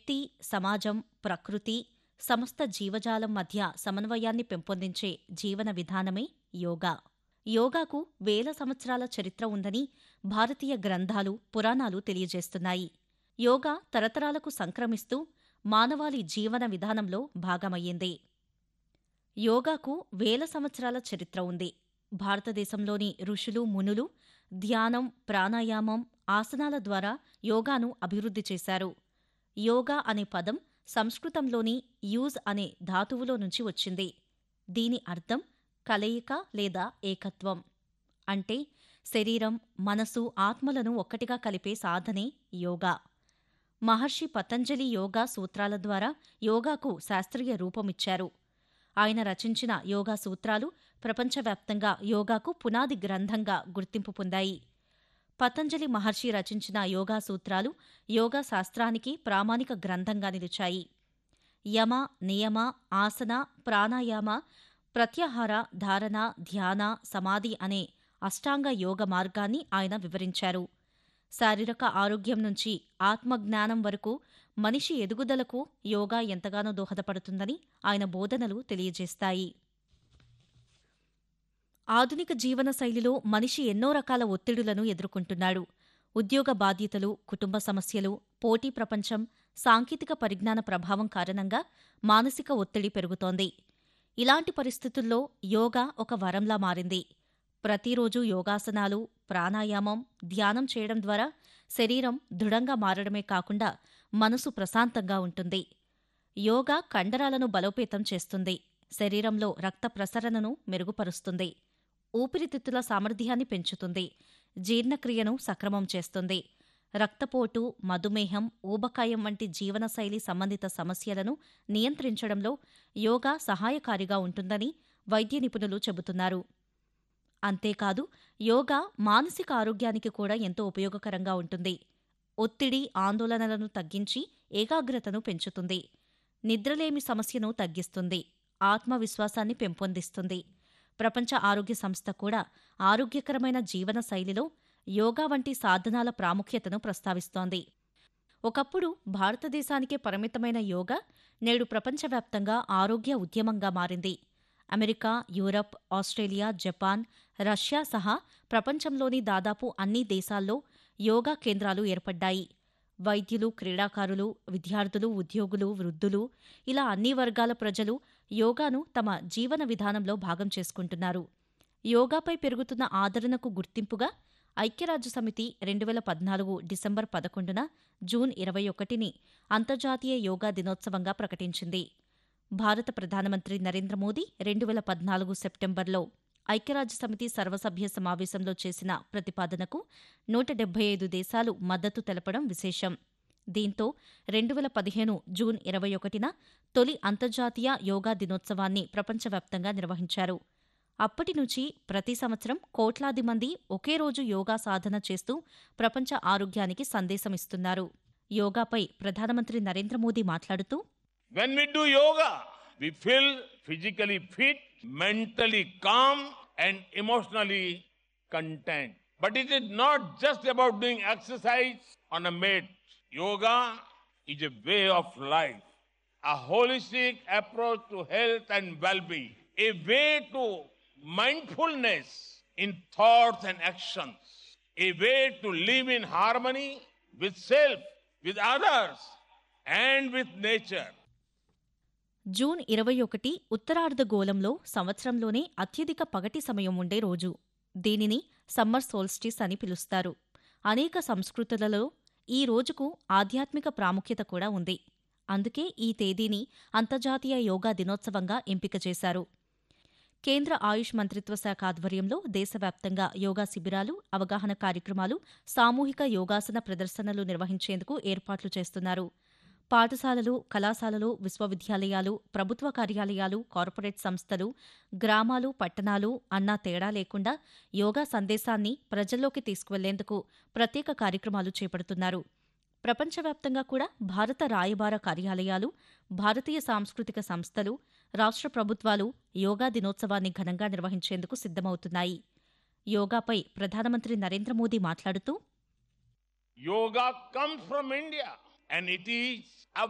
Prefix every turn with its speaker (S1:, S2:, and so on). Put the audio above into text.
S1: వ్యక్తి సమాజం ప్రకృతి సమస్త జీవజాలం మధ్య సమన్వయాన్ని పెంపొందించే జీవన విధానమే యోగా యోగాకు వేల సంవత్సరాల చరిత్ర ఉందని భారతీయ గ్రంథాలు పురాణాలు తెలియజేస్తున్నాయి యోగా తరతరాలకు సంక్రమిస్తూ మానవాళి జీవన విధానంలో భాగమయ్యింది యోగాకు వేల సంవత్సరాల చరిత్ర ఉంది భారతదేశంలోని ఋషులు మునులు ధ్యానం ప్రాణాయామం ఆసనాల ద్వారా యోగాను అభివృద్ధి చేశారు యోగా అనే పదం సంస్కృతంలోని యూజ్ అనే ధాతువులో నుంచి వచ్చింది దీని అర్థం కలయిక లేదా ఏకత్వం అంటే శరీరం మనసు ఆత్మలను ఒక్కటిగా కలిపే సాధనే యోగా మహర్షి పతంజలి యోగా సూత్రాల ద్వారా యోగాకు శాస్త్రీయ రూపమిచ్చారు ఆయన రచించిన యోగా సూత్రాలు ప్రపంచవ్యాప్తంగా యోగాకు పునాది గ్రంథంగా గుర్తింపు పొందాయి పతంజలి మహర్షి రచించిన యోగా సూత్రాలు యోగా శాస్త్రానికి ప్రామాణిక గ్రంథంగా నిలిచాయి యమ నియమ ఆసన ప్రాణాయామ ప్రత్యాహార ధారణ ధ్యాన సమాధి అనే అష్టాంగ యోగ మార్గాన్ని ఆయన వివరించారు శారీరక ఆరోగ్యం నుంచి ఆత్మజ్ఞానం వరకు మనిషి ఎదుగుదలకు యోగా ఎంతగానో దోహదపడుతుందని ఆయన బోధనలు తెలియజేస్తాయి ఆధునిక జీవన శైలిలో మనిషి ఎన్నో రకాల ఒత్తిడులను ఎదుర్కొంటున్నాడు ఉద్యోగ బాధ్యతలు కుటుంబ సమస్యలు పోటీ ప్రపంచం సాంకేతిక పరిజ్ఞాన ప్రభావం కారణంగా మానసిక ఒత్తిడి పెరుగుతోంది ఇలాంటి పరిస్థితుల్లో యోగా ఒక వరంలా మారింది ప్రతిరోజు యోగాసనాలు ప్రాణాయామం ధ్యానం చేయడం ద్వారా శరీరం దృఢంగా మారడమే కాకుండా మనసు ప్రశాంతంగా ఉంటుంది యోగా కండరాలను బలోపేతం చేస్తుంది శరీరంలో రక్త ప్రసరణను మెరుగుపరుస్తుంది ఊపిరితిత్తుల సామర్థ్యాన్ని పెంచుతుంది జీర్ణక్రియను సక్రమం చేస్తుంది రక్తపోటు మధుమేహం ఊబకాయం వంటి జీవనశైలి సంబంధిత సమస్యలను నియంత్రించడంలో యోగా సహాయకారిగా ఉంటుందని వైద్య నిపుణులు చెబుతున్నారు అంతేకాదు యోగా మానసిక ఆరోగ్యానికి కూడా ఎంతో ఉపయోగకరంగా ఉంటుంది ఒత్తిడి ఆందోళనలను తగ్గించి ఏకాగ్రతను పెంచుతుంది నిద్రలేమి సమస్యను తగ్గిస్తుంది ఆత్మవిశ్వాసాన్ని పెంపొందిస్తుంది ప్రపంచ ఆరోగ్య సంస్థ కూడా ఆరోగ్యకరమైన జీవన శైలిలో యోగా వంటి సాధనాల ప్రాముఖ్యతను ప్రస్తావిస్తోంది ఒకప్పుడు భారతదేశానికే పరిమితమైన యోగా నేడు ప్రపంచవ్యాప్తంగా ఆరోగ్య ఉద్యమంగా మారింది America Europe Australia Japan Russia సహా ప్రపంచంలోని దాదాపు అన్ని దేశాల్లో యోగా కేంద్రాలు ఏర్పడ్డాయి వైద్యులు క్రీడాకారులు విద్యార్థులు ఉద్యోగులు వృద్ధులు ఇలా అన్ని వర్గాల ప్రజలు యోగాను తమ జీవన విధానంలో భాగం చేసుకుంటున్నారు యోగాపై పెరుగుతున్న ఆదరణకు గుర్తింపుగా ఐక్యరాజ్య సమితి రెండు వేల పద్నాలుగు డిసెంబర్ పదకొండున జూన్ ఇరవై ఒకటిని అంతర్జాతీయ యోగా దినోత్సవంగా ప్రకటించింది భారత ప్రధానమంత్రి నరేంద్ర మోదీ రెండు వేల పద్నాలుగు సెప్టెంబర్లో ఐక్యరాజ్య సమితి సర్వసభ్య సమావేశంలో చేసిన ప్రతిపాదనకు నూట డెబ్బై ఐదు దేశాలు మద్దతు తెలపడం విశేషం దీంతో రెండు వేల పదిహేను జూన్ ఇరవై ఒకటిన తొలి అంతర్జాతీయ యోగా దినోత్సవాన్ని ప్రపంచవ్యాప్తంగా నిర్వహించారు అప్పటి నుంచి ప్రతి సంవత్సరం కోట్లాది మంది ఒకే రోజు యోగా సాధన చేస్తూ ప్రపంచ ఆరోగ్యానికి సందేశమిస్తున్నారు యోగాపై ప్రధానమంత్రి నరేంద్ర మోదీ మాట్లాడుతూ
S2: When we do yoga, we feel physically fit, mentally calm, and emotionally content. But it is not just about doing exercise on a mat. Yoga is a way of life, a holistic approach to health and well being, a way to mindfulness in thoughts and actions, a way to live in harmony with self, with others, and with nature.
S1: June ఇరవై ఒకటి ఉత్తరార్ధగోళంలో సంవత్సరంలోనే అత్యధిక పగటి సమయం ఉండే రోజు దీనిని summer solstice అని పిలుస్తారు అనేక సంస్కృతులలో ఈ రోజుకు ఆధ్యాత్మిక ప్రాముఖ్యత కూడా ఉంది అందుకే ఈ తేదీని అంతర్జాతీయ యోగా దినోత్సవంగా ఎంపిక చేశారు కేంద్ర ఆయుష్ మంత్రిత్వ శాఖ ఆధ్వర్యంలో దేశవ్యాప్తంగా యోగా శిబిరాలు అవగాహన కార్యక్రమాలు సామూహిక యోగాసన ప్రదర్శనలు నిర్వహించేందుకు ఏర్పాట్లు చేస్తున్నారు పాఠశాలలు కళాశాలలు విశ్వవిద్యాలయాలు ప్రభుత్వ కార్యాలయాలు కార్పొరేట్ సంస్థలు గ్రామాలు పట్టణాలు అన్నా తేడా లేకుండా యోగా సందేశాన్ని ప్రజల్లోకి తీసుకువెళ్లేందుకు ప్రత్యేక కార్యక్రమాలు చేపడుతున్నారు ప్రపంచవ్యాప్తంగా కూడా భారత రాయబార కార్యాలయాలు భారతీయ సాంస్కృతిక సంస్థలు రాష్ట్ర ప్రభుత్వాలు యోగా దినోత్సవాన్ని ఘనంగా నిర్వహించేందుకు సిద్ధమవుతున్నాయి యోగాపై ప్రధానమంత్రి నరేంద్ర మోదీ మాట్లాడుతూ
S2: Yoga comes from India and it is a